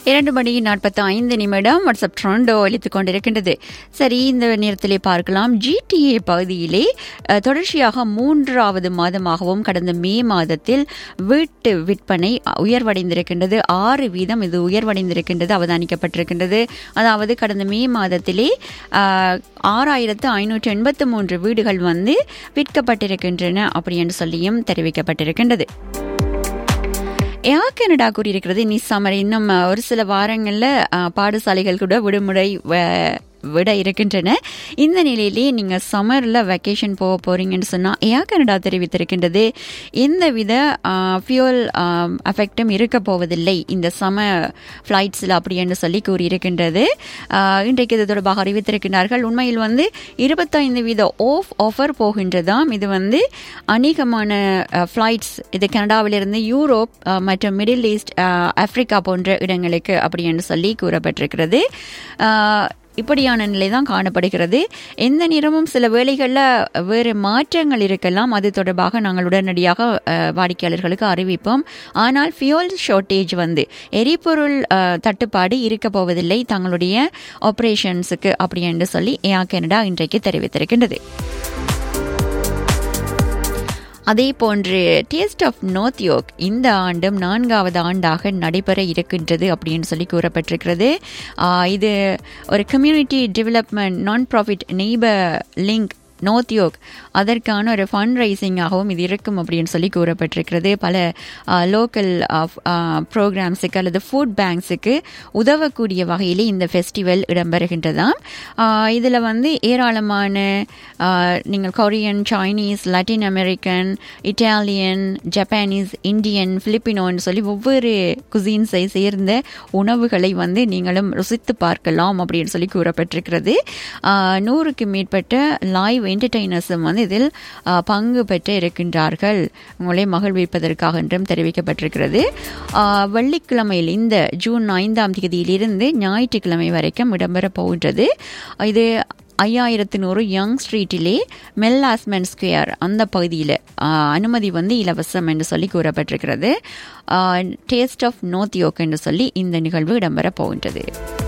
இரண்டு மணி நாற்பத்தி ஐந்து நிமிடம் வாட்ஸ்அப் ட்ரெண்டோ அளித்துக் கொண்டிருக்கின்றது சரி இந்த நேரத்திலே பார்க்கலாம் ஜிடிஏ பகுதியிலே அஹ், தொடர்ச்சியாக மூன்றாவது மாதமாகவும் கடந்த மே மாதத்தில் வீட்டு விற்பனை உயர்வடைந்திருக்கின்றது ஆறு வீதம் இது உயர்வடைந்திருக்கின்றது அவதானிக்கப்பட்டிருக்கின்றது அதாவது கடந்த மே மாதத்திலே அஹ், ஆறாயிரத்து ஐநூற்று எண்பத்து மூன்று வீடுகள் வந்து விற்கப்பட்டிருக்கின்றன அப்படி என்று சொல்லியும் தெரிவிக்கப்பட்டிருக்கின்றது ஏர் கனடா கூறியிருக்கிறது இனி சம்மர் இன்னும் அஹ், ஒரு சில வாரங்களில் பாடசாலைகள் கூட விடுமுறை வ- விட இருக்கின்றன இந்த நிலையிலே நீங்கள் சம்மரில் வெக்கேஷன் போக போறீங்கன்னு சொன்னால் ஏர் கனடா தெரிவித்திருக்கின்றது எந்தவித ஃபியூல் அஃபெக்டும் இருக்க போவதில்லை இந்த சம்மர் ஃப்ளைட்ஸில் அப்படி என்று சொல்லி கூறியிருக்கின்றது அஹ், இன்றைக்கு இது தொடர்பாக அறிவித்திருக்கிறார்கள் உண்மையில் வந்து இருபத்தைந்து வீத ஆஃப் ஆஃபர் போகின்றதாம் இது வந்து அநேகமான ஃப்ளைட்ஸ் இது கனடாவிலிருந்து யூரோப் அஹ், மற்றும் மிடில் ஈஸ்ட் அஹ், ஆப்பிரிக்கா போன்ற இடங்களுக்கு அப்படி என்று சொல்லி கூறப்பட்டிருக்கிறது அஹ், இப்படியான நிலை தான் காணப்படுகிறது எந்த நேரமும் சில வேளைகளில் வேறு மாற்றங்கள் இருக்கலாம் அது தொடர்பாக நாங்கள் உடனடியாக அஹ், வாடிக்கையாளர்களுக்கு அறிவிப்போம் ஆனால் ஃபியூல் ஷார்ட்டேஜ் வந்து எரிபொருள் அஹ், தட்டுப்பாடு இருக்க போவதில்லை தங்களுடைய ஆப்ரேஷன்ஸுக்கு அப்படி என்று சொல்லி ஏர் கனடா இன்றைக்கு தெரிவித்திருக்கின்றது அதே போன்று டேஸ்ட் ஆஃப் நோர்த் யோக் இந்த ஆண்டும் நான்காவது ஆண்டாக நடைபெற இருக்கின்றது அப்படின்னு சொல்லி கூறப்பட்டிருக்கிறது ஆஹ் இது ஒரு community development non profit neighbour link north York அதற்கான ஒரு ஃபண்ட் ரைசிங்காகவும் இது இருக்கும் அப்படின்னு சொல்லி கூறப்பட்டிருக்கிறது பல லோக்கல் ப்ரோக்ராம்ஸுக்கு அல்லது ஃபுட் பேங்க்ஸுக்கு உதவக்கூடிய வகையிலே இந்த ஃபெஸ்டிவல் இடம்பெறுகின்றதாம் இதில் வந்து ஏராளமான ஆஹ், நீங்கள் Korean Chinese Latin American Italian Japanese Indian பிலிப்பினோன்னு சொல்லி ஒவ்வொரு குசீன்ஸை சேர்ந்த உணவுகளை வந்து நீங்களும் ருசித்து பார்க்கலாம் அப்படின்னு சொல்லி கூறப்பட்டிருக்கிறது ஆஹ், நூறுக்கு மேற்பட்ட லைவ் என்டர்டெய்னர்ஸும் வந்து இதில் ஆஹ், பங்கு பெற்று இருக்கின்றார்கள் உங்களை மகிழ்விப்பதற்காக என்றும் தெரிவிக்கப்பட்டிருக்கிறது ஆஹ், வெள்ளிக்கிழமையில் இந்த ஜூன் ஐந்தாம் தேதியிலிருந்து ஞாயிற்றுக்கிழமை வரைக்கும் இடம்பெற போகின்றது இது ஐயாயிரத்து நூறு யங் ஸ்ட்ரீட்டிலே மெல்லாஸ்மென் ஸ்கொயர் அந்த பகுதியில் அனுமதி வந்து இலவசம் என்று சொல்லி கூறப்பட்டிருக்கிறது டேஸ்ட் ஆஃப் நோத் யோக் என்று சொல்லி இந்த நிகழ்வு இடம்பெற போகின்றது